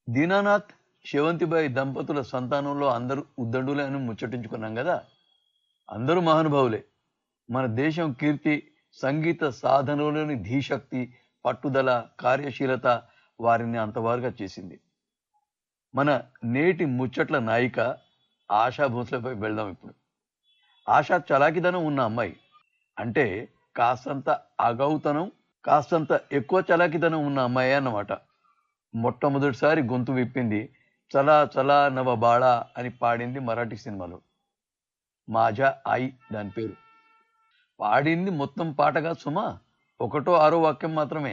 దీనానాథ్ శివంతిబాయి దంపతుల సంతానంలో అందరూ ఉద్దండులే అని ముచ్చటించుకున్నాం కదా అందరూ మహానుభావులే మన దేశం కీర్తి సంగీత సాధనలోని ధీశక్తి పట్టుదల కార్యశీలత వారిని అంతవారుగా చేసింది మన నేటి ముచ్చట్ల నాయిక ఆశా భోస్లపై వెళ్దాం ఇప్పుడు ఆశా చలాకిదనం ఉన్న అమ్మాయి అంటే కాస్తంత అగౌతనం కాస్తంత ఎక్కువ చలాకిదనం ఉన్న అమ్మాయి అన్నమాట మొట్టమొదటిసారి గొంతు విప్పింది చలా చలా నవ బాళా అని పాడింది మరాఠీ సినిమాలో మాజా ఐ దాని పేరు పాడింది మొత్తం పాటగా సుమా ఒకటో ఆరో వాక్యం మాత్రమే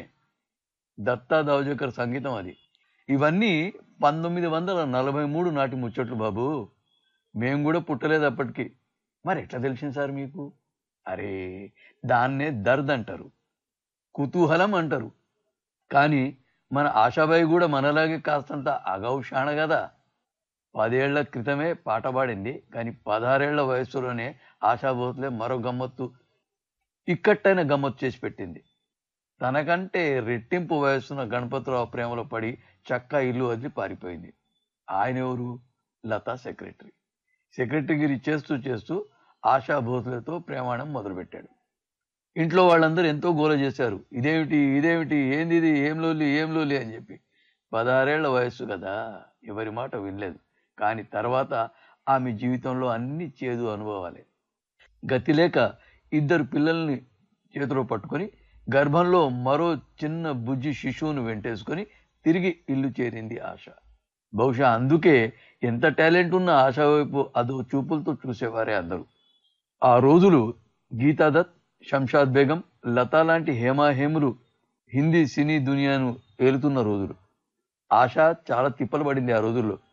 దత్తా దావజేకర్ సంగీతం అది ఇవన్నీ పంతొమ్మిది వందల నలభై మూడు నాటి ముచ్చట్లు బాబు మేము కూడా పుట్టలేదు అప్పటికి మరి ఎట్లా తెలిసింది సార్ మీకు అరే దాన్నే దర్ద్ అంటారు కుతూహలం అంటారు కానీ మన ఆశాబాయి కూడా మనలాగే కాస్తంత అగౌషాణ కదా పదేళ్ల క్రితమే పాట పాడింది కానీ పదహారేళ్ల వయస్సులోనే ఆశా భోస్లే మరో గమ్మత్తు ఇక్కట్టైన గమ్మత్తు చేసి పెట్టింది తనకంటే రెట్టింపు వయస్సున్న గణపతిరావు ప్రేమలో పడి చక్కా ఇల్లు వదిలి పారిపోయింది ఆయన ఎవరు లతా సెక్రటరీ సెక్రటరీగిరి చేస్తూ చేస్తూ ఆశా భోస్లేతో ప్రేమాణం మొదలుపెట్టాడు ఇంట్లో వాళ్ళందరూ ఎంతో గోల చేశారు ఇదేమిటి ఇదేమిటి ఏంది ఇది ఏం లోలి ఏం లోలి అని చెప్పి పదహారేళ్ల వయస్సు కదా ఎవరి మాట వినలేదు కానీ తర్వాత ఆమె జీవితంలో అన్ని చేదు అనుభవాలే గతి లేక ఇద్దరు పిల్లల్ని చేతిలో పట్టుకొని గర్భంలో మరో చిన్న బుజ్జి శిశువును వెంటేసుకొని తిరిగి ఇల్లు చేరింది ఆశ బహుశా అందుకే ఎంత టాలెంట్ ఉన్న ఆశ వైపు అదో చూపులతో చూసేవారే అందరూ ఆ రోజులు గీతాదత్ శంషాద్ బేగం లతా లాంటి హేమాహేములు హిందీ సినీ దునియాను ఏలుతున్న రోజులు ఆశ చాలా తిప్పలు పడింది ఆ రోజుల్లో